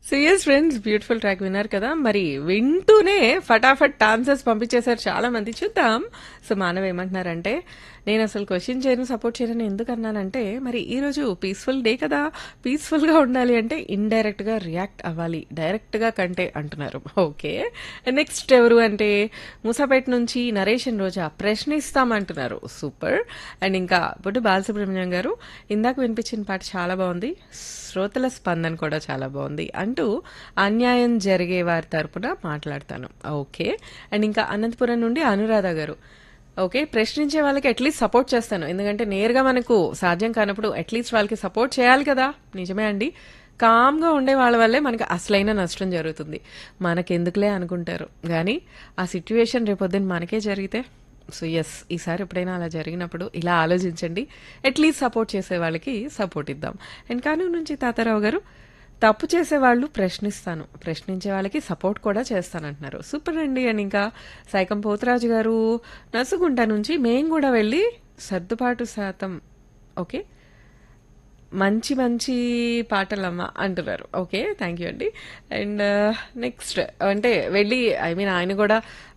so yes friends beautiful track విన్నారు కదా మరి వింటూనే ఫటాఫట్ ఆన్సర్స్ పంపించేశారు చాలా మంది చూద్దాం సో మానవ్ ఏమంటున్నారంటే నేను అసలు క్వశ్చన్ చేయను సపోర్ట్ చేయను ఎందుకు అన్నానంటే మరి ఈ రోజు పీస్ఫుల్ డే కదా పీస్ఫుల్ గా ఉండాలి అంటే ఇండైరెక్ట్ గా రియాక్ట్ అవ్వాలి డైరెక్ట్ గా కంటే అంటున్నారు ఓకే నెక్స్ట్ ఎవరు అంటే మూసాపేట నుంచి నరేషన్ రోజా ప్రశ్నిస్తామంటున్నారు సూపర్ అండ్ ఇంకా బొడ్డు బాలసుబ్రహ్మణ్యం గారు ఇందాక వినిపించిన పాట చాలా బాగుంది శ్రోతల స్పందన కూడా చాలా బాగుంది అంటూ అన్యాయం జరిగే వారి తరపున మాట్లాడతాను ఓకే అండ్ ఇంకా అనంతపురం నుండి అనురాధ గారు ఓకే ప్రశ్నించే వాళ్ళకి అట్లీస్ట్ సపోర్ట్ చేస్తాను ఎందుకంటే నేరుగా మనకు సాధ్యం కానప్పుడు అట్లీస్ట్ వాళ్ళకి సపోర్ట్ చేయాలి కదా నిజమే అండి కామ్గా ఉండే వాళ్ళ వల్లే మనకి అసలైన నష్టం జరుగుతుంది మనకెందుకులే అనుకుంటారు కానీ ఆ సిట్యువేషన్ రేపొద్దున మనకే జరిగితే సో ఎస్ ఈసారి ఎప్పుడైనా అలా జరిగినప్పుడు ఇలా ఆలోచించండి అట్లీస్ట్ సపోర్ట్ చేసే వాళ్ళకి సపోర్ట్ ఇద్దాం అండ్ కానూరు నుంచి తాతారావు గారు తప్పు చేసే వాళ్ళు ప్రశ్నిస్తాను ప్రశ్నించే వాళ్ళకి సపోర్ట్ కూడా చేస్తానంటున్నారు సూపర్ అండి అని ఇంకా సైకం పోతరాజు గారు నసుగుంట నుంచి మేము కూడా వెళ్ళి సర్దుబాటు శాతం ఓకే మంచి మంచి పాటలమ్మ అంటున్నారు ఓకే థ్యాంక్ యూ అండి అండ్ నెక్స్ట్ అంటే వెళ్ళి ఐ మీన్ ఆయన కూడా